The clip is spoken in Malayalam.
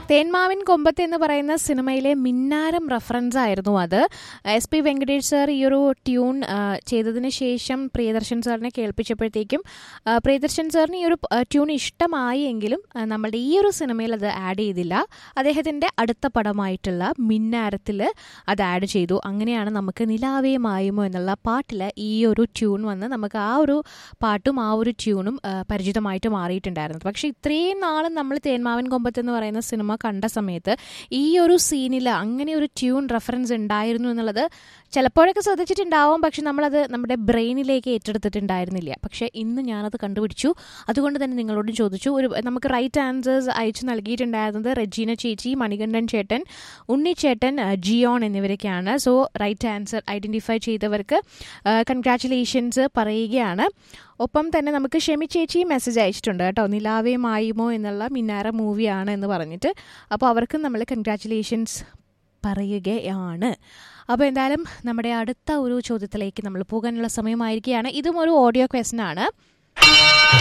തേന്മാവിൻ കൊമ്പത്ത് എന്ന് പറയുന്ന സിനിമയിലെ മിന്നാരം റെഫറൻസ് ആയിരുന്നു അത് എസ് പി വെങ്കടേഷ് സാർ ഈ ഒരു ട്യൂൺ ആ, ചെയ്തതിന് ശേഷം പ്രിയദർശൻ സാറിനെ കേൾപ്പിച്ചപ്പോഴത്തേക്കും ആ, പ്രിയദർശൻ സാറിന് ഈ ഒരു ആ, ട്യൂൺ ഇഷ്ടമായി എങ്കിലും ആ, നമ്മളുടെ ഈ ഒരു സിനിമയിൽ അത് ആഡ് ചെയ്തില്ല അദ്ദേഹത്തിൻ്റെ അടുത്ത പടമായിട്ടുള്ള മിന്നാരത്തിൽ അത് ആഡ് ചെയ്തു അങ്ങനെയാണ് നമുക്ക് നിലാവേ മായുമോ എന്നുള്ള പാട്ടിൽ ഈ ഒരു ട്യൂൺ വന്ന് നമുക്ക് ആ ഒരു പാട്ടും ആ ഒരു ട്യൂണും ആ, പരിചിതമായിട്ട് മാറിയിട്ടുണ്ടായിരുന്നത് പക്ഷേ ഇത്രയും നാളും നമ്മൾ തേന്മാവൻ കൊമ്പത്ത് എന്ന് പറയുന്ന സിനിമ കണ്ട സമയത്ത് ഈ ഒരു സീനിൽ അങ്ങനെ ഒരു ട്യൂൺ റെഫറൻസ് ഉണ്ടായിരുന്നു എന്നുള്ളത് ചിലപ്പോഴൊക്കെ ശ്രദ്ധിച്ചിട്ടുണ്ടാവും പക്ഷെ നമ്മളത് നമ്മുടെ ബ്രെയിനിലേക്ക് ഏറ്റെടുത്തിട്ടുണ്ടായിരുന്നില്ല പക്ഷേ ഇന്ന് ഞാനത് കണ്ടുപിടിച്ചു അതുകൊണ്ട് തന്നെ നിങ്ങളോട് ചോദിച്ചു ഒരു നമുക്ക് റൈറ്റ് ആൻസേഴ്സ് അയച്ചു നൽകിയിട്ടുണ്ടായിരുന്നത് റെജീന ചേച്ചി മണികണ്ഠൻ ചേട്ടൻ ഉണ്ണിച്ചേട്ടൻ ആ, ജിയോൺ എന്നിവരൊക്കെയാണ് സോ റൈറ്റ് ആൻസർ ഐഡൻറ്റിഫൈ ചെയ്തവർക്ക് കൺഗ്രാറ്റുലേഷൻസ് പറയുകയാണ് ഒപ്പം തന്നെ നമുക്ക് ഷെമി ചേച്ചി മെസ്സേജ് അയച്ചിട്ടുണ്ട് കേട്ടോ നിലാവേ മായുമോ എന്നുള്ള മിന്നാര മൂവിയാണ് എന്ന് പറഞ്ഞിട്ട് അപ്പോൾ അവർക്കും നമ്മൾ കൺഗ്രാറ്റുലേഷൻസ് പറയുകയാണ് അപ്പോൾ എന്തായാലും നമ്മുടെ അടുത്ത ഒരു ചോദ്യത്തിലേക്ക് നമ്മൾ പോകാനുള്ള സമയമായിരിക്കുകയാണ് ഇതും ഒരു ഓഡിയോ ക്വസ്റ്റൻ ആണ്